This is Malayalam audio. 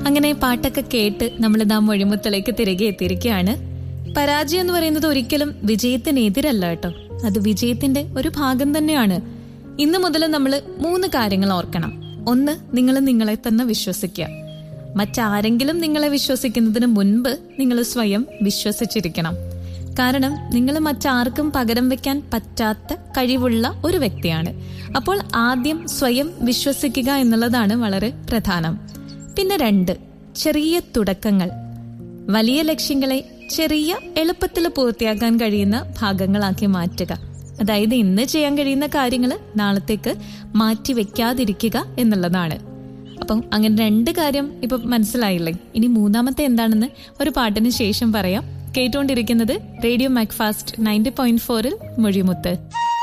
അങ്ങനെ പാട്ടൊക്കെ കേട്ട് നമ്മൾ ഇതാ മൊഴിമുത്തിലേക്ക് തിരികെ എത്തിയിരിക്കുകയാണ് പരാജയം എന്ന് പറയുന്നത് ഒരിക്കലും വിജയത്തിനെതിരല്ല കേട്ടോ അത് വിജയത്തിന്റെ ഒരു ഭാഗം തന്നെയാണ് ഇന്ന് മുതൽ നമ്മൾ മൂന്ന് കാര്യങ്ങൾ ഓർക്കണം ഒന്ന് നിങ്ങൾ നിങ്ങളെ തന്നെ വിശ്വസിക്കുക മറ്റാരെങ്കിലും നിങ്ങളെ വിശ്വസിക്കുന്നതിന് മുൻപ് നിങ്ങൾ സ്വയം വിശ്വസിച്ചിരിക്കണം കാരണം നിങ്ങൾ മറ്റാർക്കും പകരം വെക്കാൻ പറ്റാത്ത കഴിവുള്ള ഒരു വ്യക്തിയാണ് അപ്പോൾ ആദ്യം സ്വയം വിശ്വസിക്കുക എന്നുള്ളതാണ് വളരെ പ്രധാനം പിന്നെ രണ്ട് ചെറിയ തുടക്കങ്ങൾ വലിയ ലക്ഷ്യങ്ങളെ ചെറിയ എളുപ്പത്തിൽ പൂർത്തിയാക്കാൻ കഴിയുന്ന ഭാഗങ്ങളാക്കി മാറ്റുക അതായത് ഇന്ന് ചെയ്യാൻ കഴിയുന്ന കാര്യങ്ങൾ നാളത്തേക്ക് മാറ്റി വെക്കാതിരിക്കുക എന്നുള്ളതാണ് അപ്പം അങ്ങനെ രണ്ട് കാര്യം ഇപ്പൊ മനസ്സിലായില്ലേ ഇനി മൂന്നാമത്തെ എന്താണെന്ന് ഒരു പാട്ടിന് ശേഷം പറയാം കേട്ടുകൊണ്ടിരിക്കുന്നത് റേഡിയോ മാക്ഫാസ്റ്റ് നയൻറ്റി പോയിന്റ് ഫോറിൽ മൊഴിമുത്ത്